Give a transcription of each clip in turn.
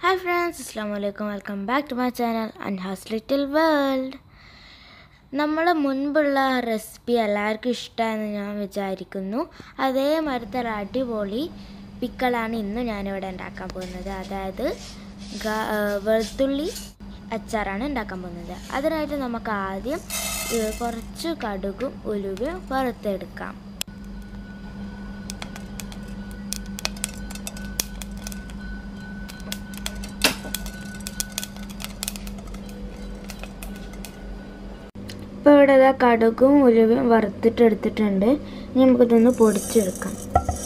hi friends അസ്സാം വലൈക്കും welcome back to my channel and has little world നമ്മളെ മുൻപുള്ള റെസിപ്പി എല്ലാവർക്കും ഇഷ്ടമെന്ന് ഞാൻ വിചാരിക്കുന്നു അതേമാതിരത്തെ ഒരു അടിപൊളി പിക്കളാണ് ഇന്ന് ഞാനിവിടെ ഉണ്ടാക്കാൻ പോകുന്നത് അതായത് ഗ- ആ, വെളുത്തുള്ളി അച്ചാറാണ് ഉണ്ടാക്കാൻ പോകുന്നത് അതിനായിട്ട് നമുക്ക് ആദ്യം ഏ, കുറച്ച് കടുകും ഉലുവയും വറുത്തെടുക്കാം ഇപ്പോൾ ഇവിടെ ഇതാ കടുകും ഉലുവയും വറുത്തിട്ടെടുത്തിട്ടുണ്ട് ഇനി നമുക്കിതൊന്ന് പൊടിച്ചെടുക്കാം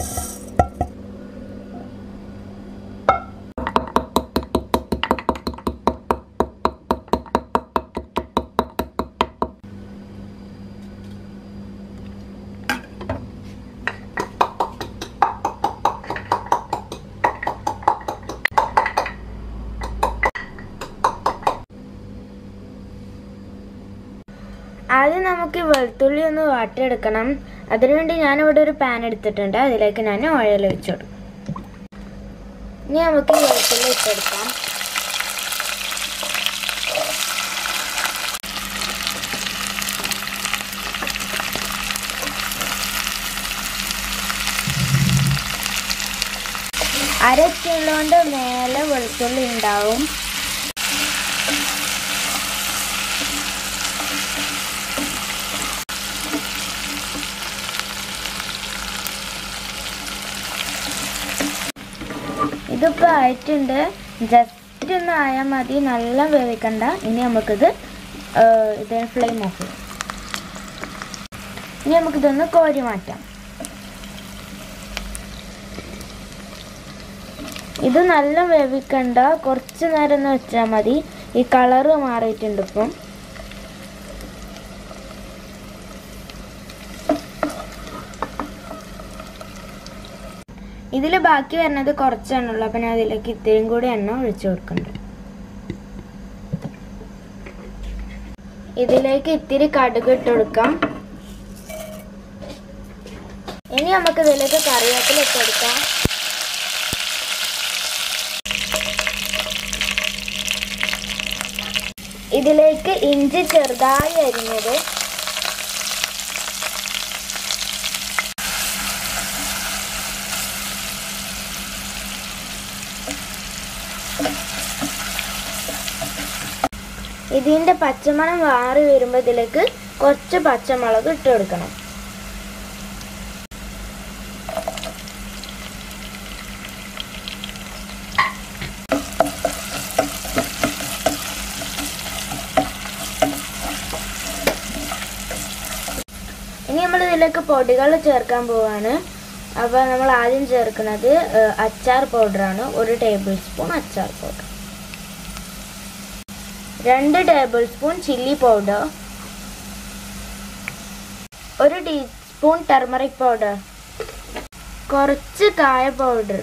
ആദ്യം നമുക്ക് ഈ വെളുത്തുള്ളി ഒന്ന് വാട്ടിയെടുക്കണം അതിനുവേണ്ടി ഞാനിവിടെ ഒരു പാൻ എടുത്തിട്ടുണ്ട് അതിലേക്ക് ഞാൻ ഓയിൽ ഒഴിച്ചു കൊടുക്കും ഇനി നമുക്ക് ഈ വെളുത്തുള്ളി ഇട്ടെടുക്കാം അര കിലോണ്ട് മേലെ വെളുത്തുള്ളി ഉണ്ടാവും ഇതിപ്പോൾ ആയിട്ടുണ്ട് ജസ്റ്റ് ഒന്ന് ആയാൽ മതി നല്ല വേവിക്കണ്ട ഇനി നമുക്കിത് ഏഹ്, ഇത് ഫ്ലെയിം ഓഫ് ചെയ്യാം ഇനി നമുക്കിതൊന്ന് കോരി മാറ്റാം ഇത് നല്ല വേവിക്കണ്ട കുറച്ച് നേരം ഒന്ന് വെച്ചാൽ മതി ഈ കളറ് മാറിയിട്ടുണ്ട് ഇപ്പം ഇതിൽ ബാക്കി വരുന്നത് കുറച്ചാണുള്ളൂ അപ്പം ഞാൻ അതിലേക്ക് ഇത്രയും കൂടി എണ്ണ ഒഴിച്ചു കൊടുക്കുന്നുണ്ട് ഇതിലേക്ക് ഇത്തിരി കടുക് ഇട്ട് കൊടുക്കാം ഇനി നമുക്ക് ഇതിലേക്ക് കറിവേപ്പില ഇട്ട് കൊടുക്കാം ഇതിലേക്ക് ഇഞ്ചി ചെറുതായി അരിഞ്ഞത് ഇതിൻ്റെ പച്ചമണം മാറി വരുമ്പോൾ ഇതിലേക്ക് കുറച്ച് പച്ചമുളക് ഇട്ട് കൊടുക്കണം ഇനി നമ്മൾ ഇതിലേക്ക് പൊടികൾ ചേർക്കാൻ പോവാണ് അപ്പോൾ നമ്മൾ ആദ്യം ചേർക്കുന്നത് ഏഹ്, അച്ചാർ പൗഡറാണ് ഒരു ടേബിൾ സ്പൂൺ അച്ചാർ പൗഡർ രണ്ട് ടേബിൾ സ്പൂൺ ചില്ലി പൗഡർ ഒരു ടീസ്പൂൺ ടെർമറിക് പൗഡർ കുറച്ച് കായ പൗഡർ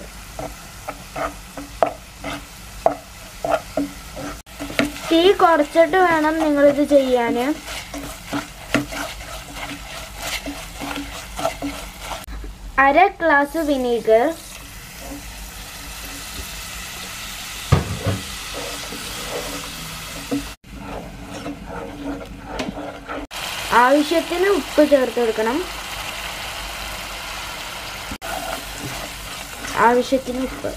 തീ കുറച്ചിട്ട് വേണം നിങ്ങളിത് ചെയ്യാൻ അര ഗ്ലാസ് വിനീഗർ ആവശ്യത്തിന് ഉപ്പ് ചേർത്ത് കൊടുക്കണം ആവശ്യത്തിന് ഉപ്പ്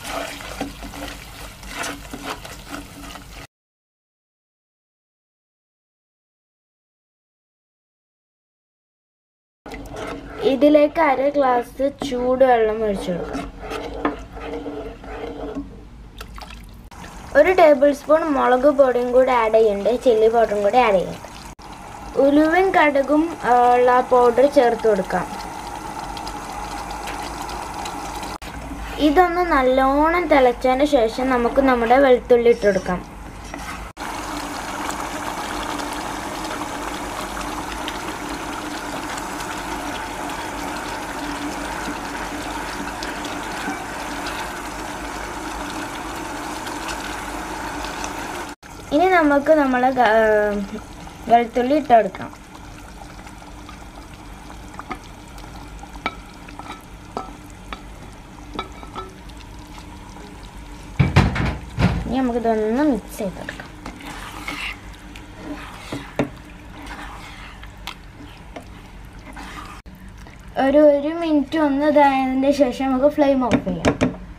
ഇതിലേക്ക് അര ഗ്ലാസ് ചൂടുവെള്ളം ഒഴിച്ചു കൊടുക്കണം ഒരു ടേബിൾ സ്പൂൺ മുളക് പൊടിയും കൂടി ആഡ് ചെയ്യുന്നുണ്ട് ചില്ലി പൗഡറും കൂടി ആഡ് ചെയ്യുന്നുണ്ട് ഉലുവയും കടുകും ആ, ഉള്ള പൗഡർ ചേർത്ത് കൊടുക്കാം ഇതൊന്ന് നല്ലോണം തിളച്ചതിന് ശേഷം നമുക്ക് നമ്മുടെ വെളുത്തുള്ളി ഇട്ട് കൊടുക്കാം ഇനി നമുക്ക് നമ്മളെ ഗ- ആ, വെളുത്തുള്ളി ഇട്ട് കൊടുക്കാം ഇനി നമുക്കിതൊന്ന് മിക്സ് ചെയ്തെടുക്കാം ഒരു ഒരു മിനിറ്റ് ഒന്ന് ഇതായതിൻ്റെ ശേഷം നമുക്ക് ഫ്ലെയിം ഓഫ് ചെയ്യാം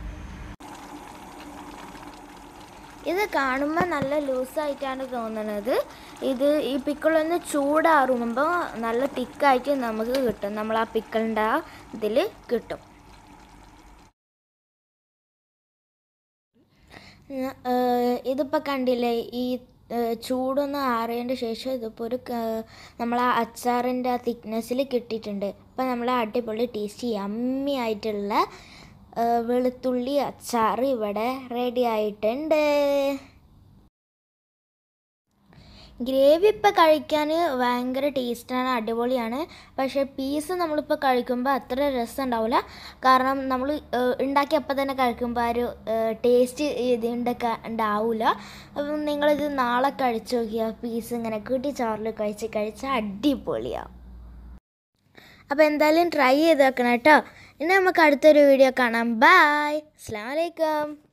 ഇത് കാണുമ്പോൾ നല്ല ലൂസായിട്ടാണ് തോന്നുന്നത് ഇത് ഈ പിക്കിളൊന്ന് ചൂടാറുമ്പോൾ നല്ല തിക്കായിട്ട് നമുക്ക് കിട്ടും നമ്മൾ ആ പിക്കിളിൻ്റെ ആ ഇതിൽ കിട്ടും ഇതിപ്പോൾ കണ്ടില്ലേ ഈ ഏഹ് ചൂടൊന്ന് ആറിയതിൻ്റെ ശേഷം ഇതിപ്പോൾ ഒരു നമ്മൾ ആ അച്ചാറിൻ്റെ ആ തിക്നെസ്സിൽ കിട്ടിയിട്ടുണ്ട് അപ്പോൾ നമ്മൾ അടിപൊളി ടേസ്റ്റി യമ്മി ആയിട്ടുള്ള ഏഹ് വെളുത്തുള്ളി അച്ചാർ ഇവിടെ റെഡി ആയിട്ടുണ്ട് ഗ്രേവി ഇപ്പം കഴിക്കാൻ ഭയങ്കര ടേസ്റ്റാണ് അടിപൊളിയാണ് പക്ഷേ പീസ് നമ്മളിപ്പോൾ കഴിക്കുമ്പോൾ അത്ര രസം ഉണ്ടാവില്ല കാരണം നമ്മൾ ഉണ്ടാക്കി അപ്പം തന്നെ കഴിക്കുമ്പോൾ ആ ഒരു ടേസ്റ്റ് ഇതിൻ്റെയൊക്കെ ഉണ്ടാവില്ല അപ്പം നിങ്ങളിത് നാളെ കഴിച്ച് നോക്കിയാൽ പീസ് ഇങ്ങനെ കൂട്ടി ചോറിൽ കഴിച്ച് കഴിച്ചാൽ അടിപൊളിയാവും അപ്പോൾ എന്തായാലും ട്രൈ ചെയ്ത് വെക്കണം കേട്ടോ ഇനി നമുക്ക് അടുത്തൊരു വീഡിയോ കാണാം ബായ് അസ്സാം വലൈക്കും